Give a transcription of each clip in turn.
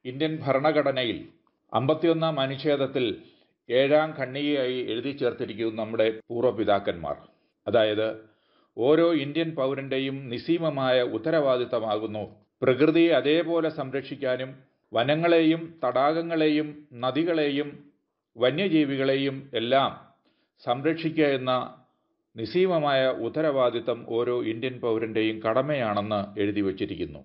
Indian ഭരണഘടനയിൽ അമ്പത്തിയൊന്നാം അനുച്ഛേദത്തിൽ ഏഴാം ഖണ്ഡികയായി എഴുതി ചേർത്തിരിക്കുന്നു നമ്മുടെ പൂർവ്വപിതാക്കന്മാർ അതായത് ഓരോ ഇന്ത്യൻ പൗരൻ്റെയും നിസീമമായ ഉത്തരവാദിത്തമാകുന്നു പ്രകൃതിയെ അതേപോലെ സംരക്ഷിക്കാനും വനങ്ങളെയും തടാകങ്ങളെയും നദികളെയും വന്യജീവികളെയും എല്ലാം സംരക്ഷിക്കുക എന്ന നിസീമമായ ഉത്തരവാദിത്തം ഓരോ ഇന്ത്യൻ പൗരൻ്റെയും കടമയാണെന്ന് എഴുതി വച്ചിരിക്കുന്നു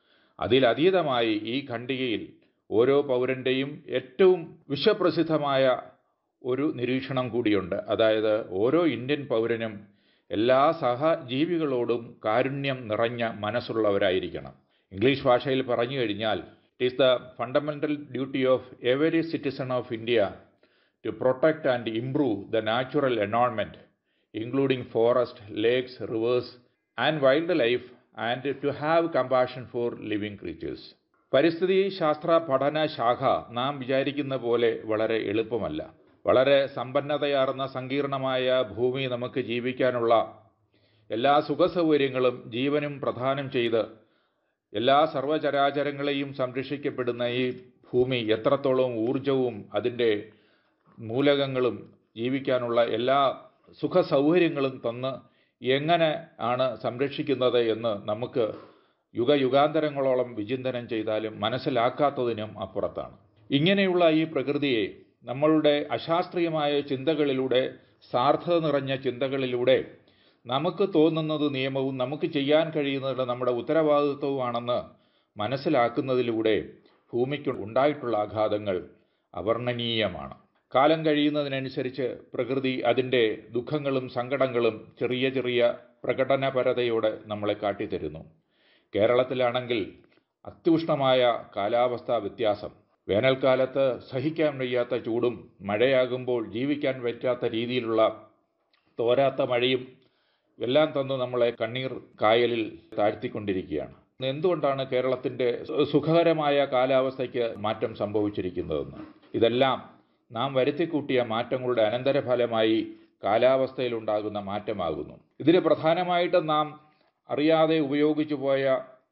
അതിലതീതമായി ഈ ഖണ്ഡികയിൽ ഓരോ പൗരൻ്റെയും ഏറ്റവും വിശ്വപ്രസിദ്ധമായ ഒരു നിരീക്ഷണം കൂടിയുണ്ട് അതായത് ഓരോ ഇന്ത്യൻ പൗരനും എല്ലാ സഹജീവികളോടും കാരുണ്യം നിറഞ്ഞ മനസ്സുള്ളവരായിരിക്കണം ഇംഗ്ലീഷ് ഭാഷയിൽ പറഞ്ഞു കഴിഞ്ഞാൽ it is the fundamental duty of every citizen of India to protect and improve the natural environment including forest lakes rivers and wildlife and to have compassion for living creatures പരിസ്ഥിതി ശാസ്ത്ര പഠന ശാഖ നാം വിചാരിക്കുന്ന പോലെ വളരെ എളുപ്പമല്ല വളരെ സമ്പന്നതയാർന്ന സങ്കീർണമായ ഭൂമി നമുക്ക് ജീവിക്കാനുള്ള എല്ലാ സുഖസൗകര്യങ്ങളും ജീവനും പ്രദാനം ചെയ്ത് എല്ലാ സർവചരാചരങ്ങളെയും സംരക്ഷിക്കപ്പെടുന്ന ഈ ഭൂമി എത്രത്തോളം ഊർജവും അതിൻ്റെ മൂലകങ്ങളും ജീവിക്കാനുള്ള എല്ലാ സുഖ സൗകര്യങ്ങളും തന്ന് എങ്ങനെ ആണ് സംരക്ഷിക്കുന്നത് എന്ന് നമുക്ക് യുഗയുഗാന്തരങ്ങളോളം വിചിന്തനം ചെയ്താലും മനസ്സിലാക്കാത്തതിനും അപ്പുറത്താണ് ഇങ്ങനെയുള്ള ഈ പ്രകൃതിയെ നമ്മളുടെ അശാസ്ത്രീയമായ ചിന്തകളിലൂടെ സാർത്ഥത നിറഞ്ഞ ചിന്തകളിലൂടെ നമുക്ക് തോന്നുന്നത് നിയമവും നമുക്ക് ചെയ്യാൻ കഴിയുന്നത് നമ്മുടെ ഉത്തരവാദിത്വവുമാണെന്ന് മനസ്സിലാക്കുന്നതിലൂടെ ഭൂമിക്ക് ഉണ്ടായിട്ടുള്ള ആഘാതങ്ങൾ അവർണ്ണനീയമാണ് കാലം കഴിയുന്നതിനനുസരിച്ച് പ്രകൃതി അതിൻ്റെ ദുഃഖങ്ങളും സങ്കടങ്ങളും ചെറിയ ചെറിയ പ്രകടനപരതയോടെ നമ്മളെ കാട്ടിത്തരുന്നു കേരളത്തിലാണെങ്കിൽ അത്യുഷ്ണമായ കാലാവസ്ഥാ വ്യത്യാസം വേനൽക്കാലത്ത് സഹിക്കാൻ വയ്യാത്ത ചൂടും മഴയാകുമ്പോൾ ജീവിക്കാൻ പറ്റാത്ത രീതിയിലുള്ള തോരാത്ത മഴയും എല്ലാം തന്നു നമ്മളെ കണ്ണീർ കായലിൽ താഴ്ത്തിക്കൊണ്ടിരിക്കുകയാണ് എന്തുകൊണ്ടാണ് കേരളത്തിൻ്റെ സുഖകരമായ കാലാവസ്ഥയ്ക്ക് മാറ്റം സംഭവിച്ചിരിക്കുന്നതെന്ന് ഇതെല്ലാം നാം വരുത്തിക്കൂട്ടിയ മാറ്റങ്ങളുടെ അനന്തരഫലമായി കാലാവസ്ഥയിലുണ്ടാകുന്ന മാറ്റമാകുന്നു ഇതിന് പ്രധാനമായിട്ടും നാം അറിയാതെ ഉപയോഗിച്ചു പോയ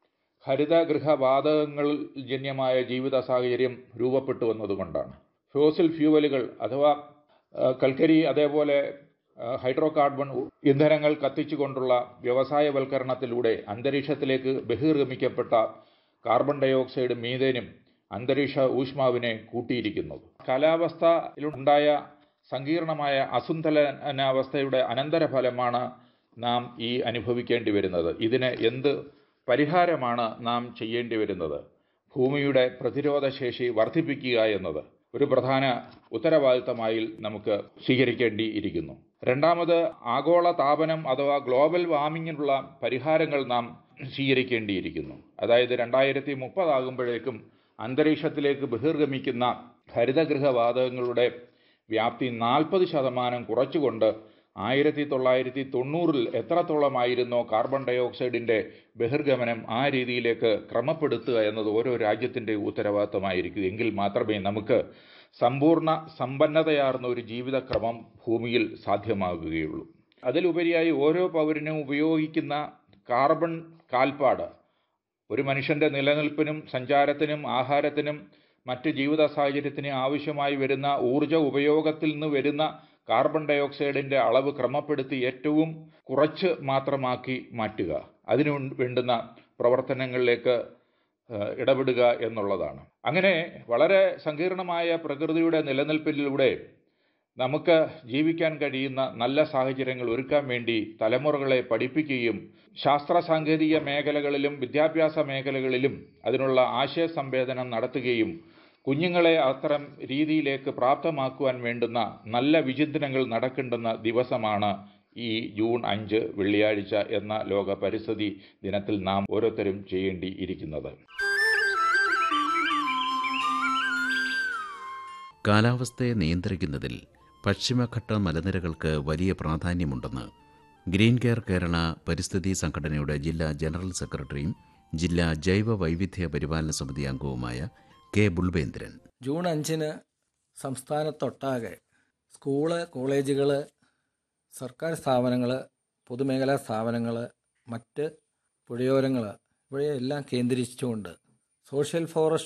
ഹരിതഗൃഹവാതകങ്ങൾ ജന്യമായ ജീവിത സാഹചര്യം രൂപപ്പെട്ടു വന്നതുകൊണ്ടാണ് ഫോസിൽ ഫ്യൂവലുകൾ അഥവാ കൽക്കരി അതേപോലെ ഹൈഡ്രോ കാർബൺ ഇന്ധനങ്ങൾ കത്തിച്ചുകൊണ്ടുള്ള വ്യവസായവൽക്കരണത്തിലൂടെ അന്തരീക്ഷത്തിലേക്ക് ബഹിർഗമിക്കപ്പെട്ട കാർബൺ ഡയോക്സൈഡ് മീതേനും അന്തരീക്ഷ ഊഷ്മാവിനെ കൂട്ടിയിരിക്കുന്നത് കാലാവസ്ഥയിലുണ്ടായ സങ്കീർണമായ അസുന്ദലനാവസ്ഥയുടെ അനന്തരഫലമാണ് നാം ഈ അനുഭവിക്കേണ്ടി വരുന്നത് ഇതിന് എന്ത് പരിഹാരമാണ് നാം ചെയ്യേണ്ടി വരുന്നത് ഭൂമിയുടെ പ്രതിരോധശേഷി വർദ്ധിപ്പിക്കുക എന്നത് ഒരു പ്രധാന ഉത്തരവാദിത്തമായി നമുക്ക് സ്വീകരിക്കേണ്ടിയിരിക്കുന്നു രണ്ടാമത് ആഗോള താപനം അഥവാ ഗ്ലോബൽ വാർമിങ്ങിനുള്ള പരിഹാരങ്ങൾ നാം സ്വീകരിക്കേണ്ടിയിരിക്കുന്നു അതായത് രണ്ടായിരത്തി മുപ്പതാകുമ്പോഴേക്കും അന്തരീക്ഷത്തിലേക്ക് ബഹിർഗമിക്കുന്ന ഹരിതഗൃഹവാതകങ്ങളുടെ വ്യാപ്തി നാൽപ്പത് ശതമാനം കുറച്ചുകൊണ്ട് ആയിരത്തി തൊള്ളായിരത്തി തൊണ്ണൂറിൽ എത്രത്തോളമായിരുന്നോ കാർബൺ ഡയോക്സൈഡിൻ്റെ ബഹിർഗമനം ആ രീതിയിലേക്ക് ക്രമപ്പെടുത്തുക എന്നത് ഓരോ രാജ്യത്തിൻ്റെ ഉത്തരവാദിത്തമായിരിക്കും എങ്കിൽ മാത്രമേ നമുക്ക് സമ്പൂർണ്ണ സമ്പന്നതയാർന്ന ഒരു ജീവിതക്രമം ഭൂമിയിൽ സാധ്യമാകുകയുള്ളൂ അതിലുപരിയായി ഓരോ പൗരനും ഉപയോഗിക്കുന്ന കാർബൺ കാൽപ്പാട് ഒരു മനുഷ്യൻ്റെ നിലനിൽപ്പിനും സഞ്ചാരത്തിനും ആഹാരത്തിനും മറ്റ് ജീവിത സാഹചര്യത്തിന് ആവശ്യമായി വരുന്ന ഊർജ ഉപയോഗത്തിൽ നിന്ന് വരുന്ന കാർബൺ ഡയോക്സൈഡിൻ്റെ അളവ് ക്രമപ്പെടുത്തി ഏറ്റവും കുറച്ച് മാത്രമാക്കി മാറ്റുക അതിനു വേണ്ടുന്ന പ്രവർത്തനങ്ങളിലേക്ക് ഇടപെടുക എന്നുള്ളതാണ് അങ്ങനെ വളരെ സങ്കീർണമായ പ്രകൃതിയുടെ നിലനിൽപ്പിലൂടെ നമുക്ക് ജീവിക്കാൻ കഴിയുന്ന നല്ല സാഹചര്യങ്ങൾ ഒരുക്കാൻ വേണ്ടി തലമുറകളെ പഠിപ്പിക്കുകയും ശാസ്ത്ര സാങ്കേതിക മേഖലകളിലും വിദ്യാഭ്യാസ മേഖലകളിലും അതിനുള്ള ആശയ സംവേദനം നടത്തുകയും കുഞ്ഞുങ്ങളെ അത്തരം രീതിയിലേക്ക് പ്രാപ്തമാക്കുവാൻ വേണ്ടുന്ന നല്ല വിചിന്തനങ്ങൾ നടക്കേണ്ടുന്ന ദിവസമാണ് ഈ ജൂൺ അഞ്ച് വെള്ളിയാഴ്ച എന്ന ലോക പരിസ്ഥിതി ദിനത്തിൽ നാം ഓരോരുത്തരും ചെയ്യേണ്ടി ഇരിക്കുന്നത് കാലാവസ്ഥയെ നിയന്ത്രിക്കുന്നതിൽ പശ്ചിമഘട്ട മലനിരകൾക്ക് വലിയ പ്രാധാന്യമുണ്ടെന്ന് ഗ്രീൻ കെയർ കേരള പരിസ്ഥിതി സംഘടനയുടെ ജില്ലാ ജനറൽ സെക്രട്ടറിയും ജില്ലാ ജൈവ വൈവിധ്യ പരിപാലന സമിതി അംഗവുമായ കെ ബുൾബേന്ദ്രൻ ജൂൺ അഞ്ചിന് സംസ്ഥാനത്തൊട്ടാകെ സ്കൂള് കോളേജുകൾ സർക്കാർ സ്ഥാപനങ്ങൾ പൊതുമേഖലാ സ്ഥാപനങ്ങൾ മറ്റ് പുഴയോരങ്ങൾ ഇവയെല്ലാം കേന്ദ്രീകരിച്ചുകൊണ്ട് സോഷ്യൽ ഫോറസ്റ്റ്